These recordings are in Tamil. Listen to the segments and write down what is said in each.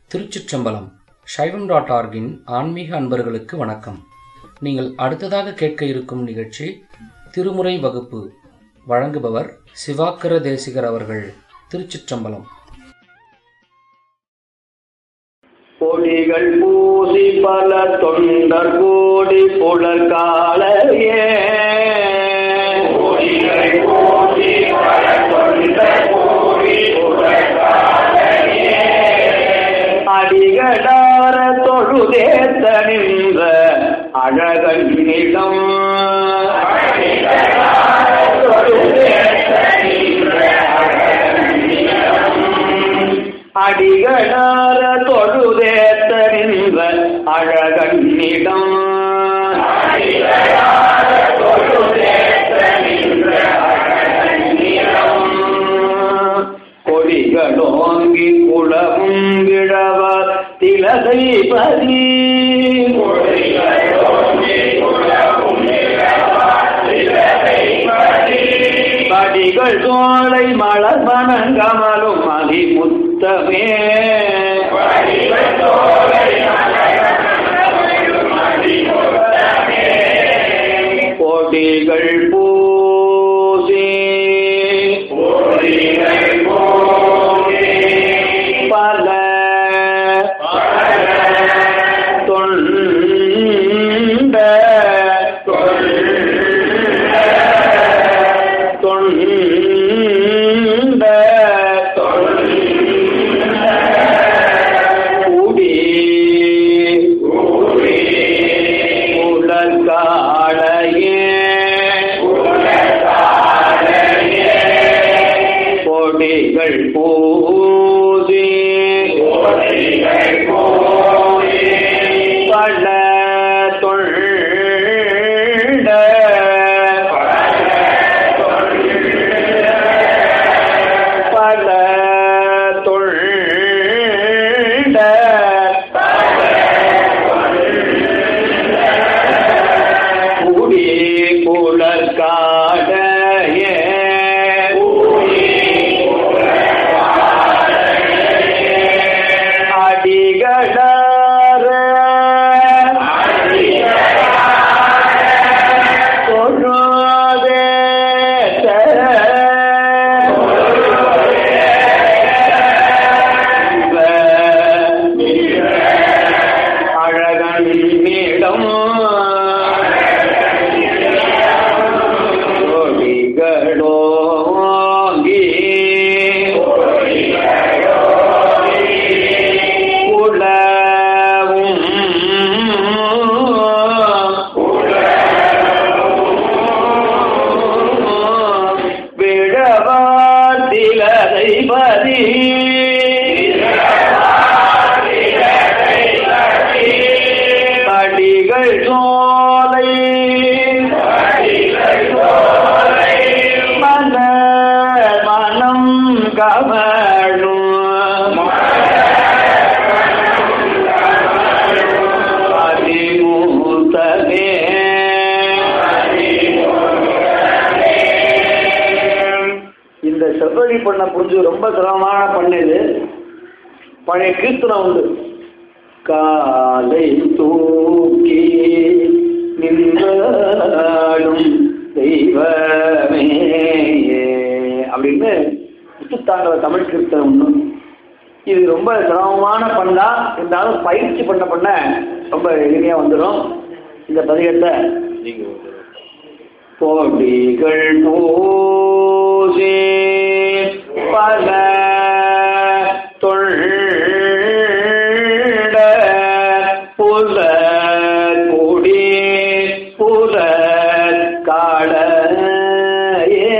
திருச்சிற்றம்பலம் சைவம் டாட் ஆர்கின் ஆன்மீக அன்பர்களுக்கு வணக்கம் நீங்கள் அடுத்ததாக கேட்க இருக்கும் நிகழ்ச்சி திருமுறை வகுப்பு வழங்குபவர் சிவாக்கர தேசிகர் அவர்கள் திருச்சிற்றம்பலம் பொடிகள் பூசி பல தொண்டர் கோடி புலர்காலையே அடிகடார தொழுதேத்த நின்ற அழகன் நிலம் அடிகளார தொழுதேத்த நின்ற அழகன்னிடம் கொடிகளோங்கி குளவும் விழவ திலகை பதி படிகள் சோலை மலர் மணங்கமலும் அதிமுத்தமே கொடிகள் பூசி பல தொண்ட தொண்ட கூடி உலகாளையே கொடிகள் பூசி பல தொண்ட பல தொண்ட கூடி புலற்காடைய அடிகளார அழகன் மீடம் கொடிகளோங்கி குலவும் விழவாத்திலதை பதி அடிகள் சோலை மன மனம் கமழும் அதிமூத்தமே இந்த செவ்வழி பண்ண புரிஞ்சு ரொம்ப சிரமமான பண்ணு இது பழைய கீர்த்தனம் உண்டு காலை தூக்கி நின்றாடும் தெய்வமே அப்படின்னு முத்துத்தாண்டவ தமிழ் கீர்த்தனம் ஒன்று இது ரொம்ப சிரமமான பண்ணா இருந்தாலும் பயிற்சி பண்ண பண்ண ரொம்ப எளிமையாக வந்துடும் இந்த பதிகத்தை கோடிகள் பூசி பல தொண்ட புல குடி புல காளையே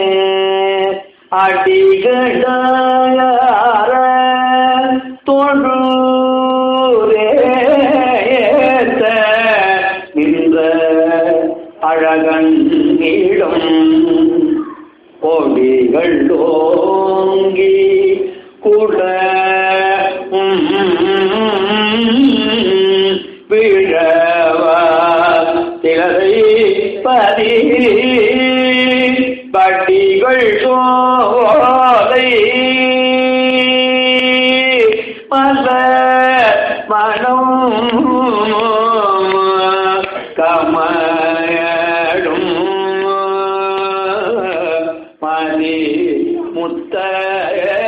அடிகளார தொழுரேத்த நின்ற அழகன் இடம் கொடிகள் ஓங்கி மலர் மனம் கமடும் மதி முத்த